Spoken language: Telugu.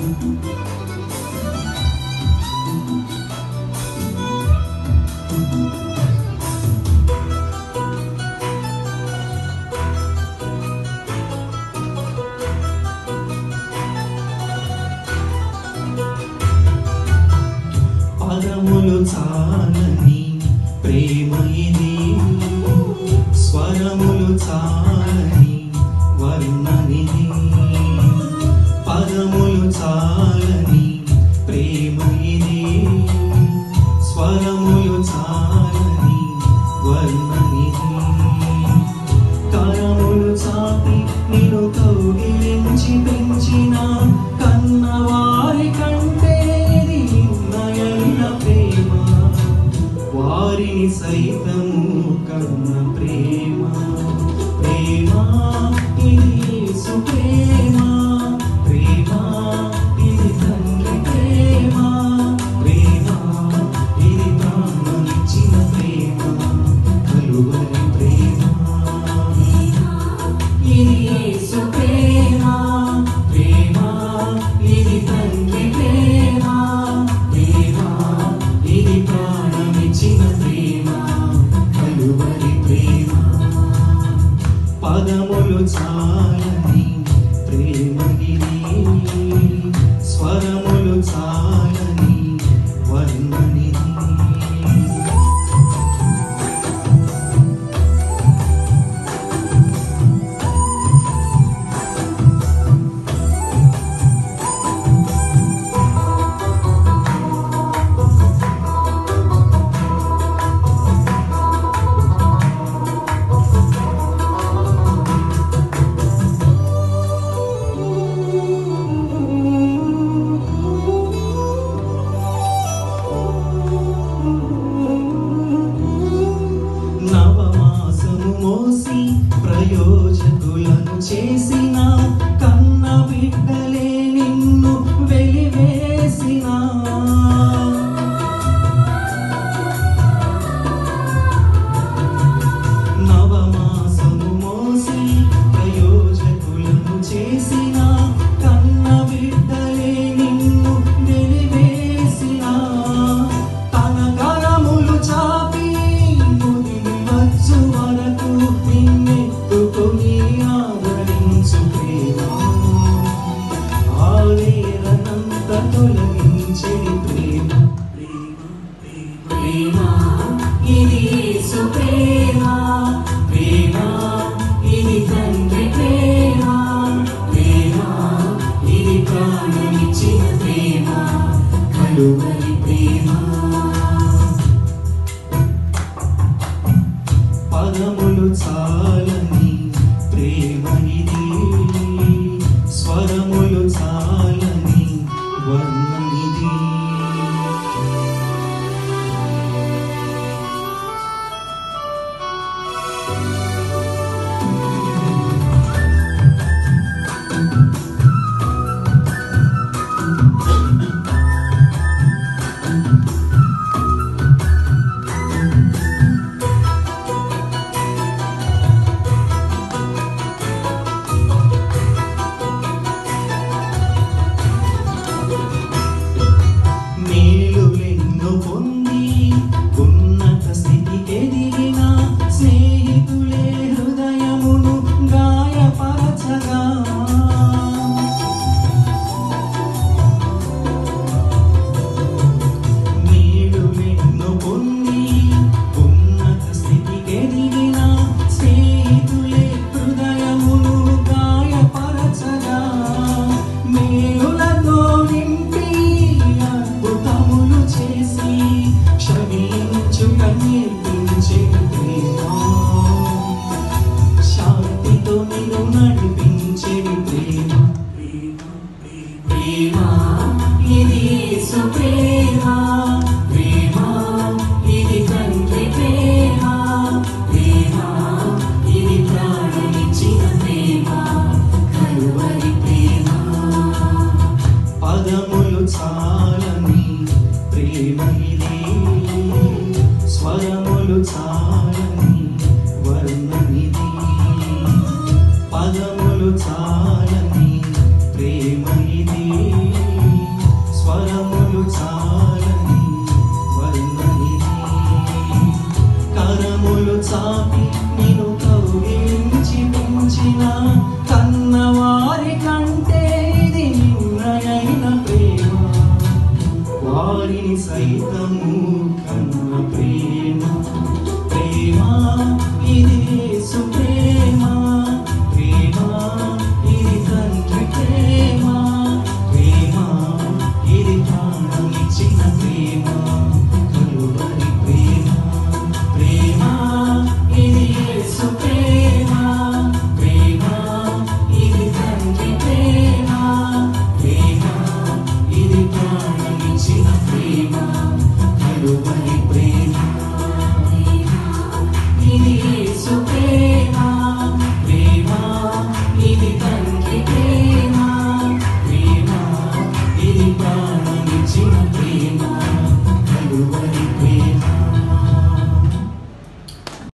పదములు చాలని ప్రేమ ఇది స్వరములు చాలని వర్ణనిది పదములు చాలని ప్రేమ ఇది స్వరములు చాలని వర్ణనిది కరములు చాపి నిన్ను కౌగిలించి పెంచిన కన్నవారి కంటే ఇది నయన ప్రేమ వారిని సైతము కన్న ప్రేమ ప్రేమ ఇది యేసు ప్రేమ ప్రేమ ఇది తండ్రి ప్రేమ ప్రేమ ఇది ప్రాణమిచ్చిన ప్రేమ కలువరి ప్రేమ ఇది యేసు ప్రేమ ప్రేమ ఇది తండ్రి ప్రేమ ప్రేమ ఇది ప్రాణమిచ్చిన ప్రేమ కలువరి ప్రేమ పదములు చాలని ప్రేమ ఇది స్వరములు చాలని వర్ణనిది నవమాసము మోసి ప్రయోజకులను చేసిన కన్న బిడ్డలే నిన్ను వెలివేసిన నవమాసము మోసి ప్రయోజకులను చేసిన కన్న బిడ్డలే నిన్ను వెలివేసిన తన కరములు చాపి ముదిరి వచ్చు వరకు నిన్నెత్తుకొని ఆదరించు ప్రేమ ఆవేదనంత తొలగించెడి ప్రేమ ప్రేమ ప్రేమ ఇది యేసు ప్రేమ ప్రేమ ఇది తండ్రి ప్రేమ ప్రేమ ఇది ప్రాణమిచ్చిన ప్రేమ కలువరి ప్రేమ పదములు చాలని ప్రేమ ఇది స్వరములు చాలని వర్ణనిది మేలులెన్నో పొంది ఉన్నత స్థితికి ఎదిగిన స్నేహితులే హృదయమును గాయపరచగా మేలులెన్నో పొంది ఉన్నత స్థితికి ఎదిగిన స్నేహితులే హృదయమును గాయపరచగా మేలులతో నింపి అద్భుతములు చేసి క్షమించు కన్నీర్పించే ప్రేమ శాంతితో నిన్ను నడిపించే ప్రేమ ప్రేమ ప్రేమ ఇది యేసు ప్రేమ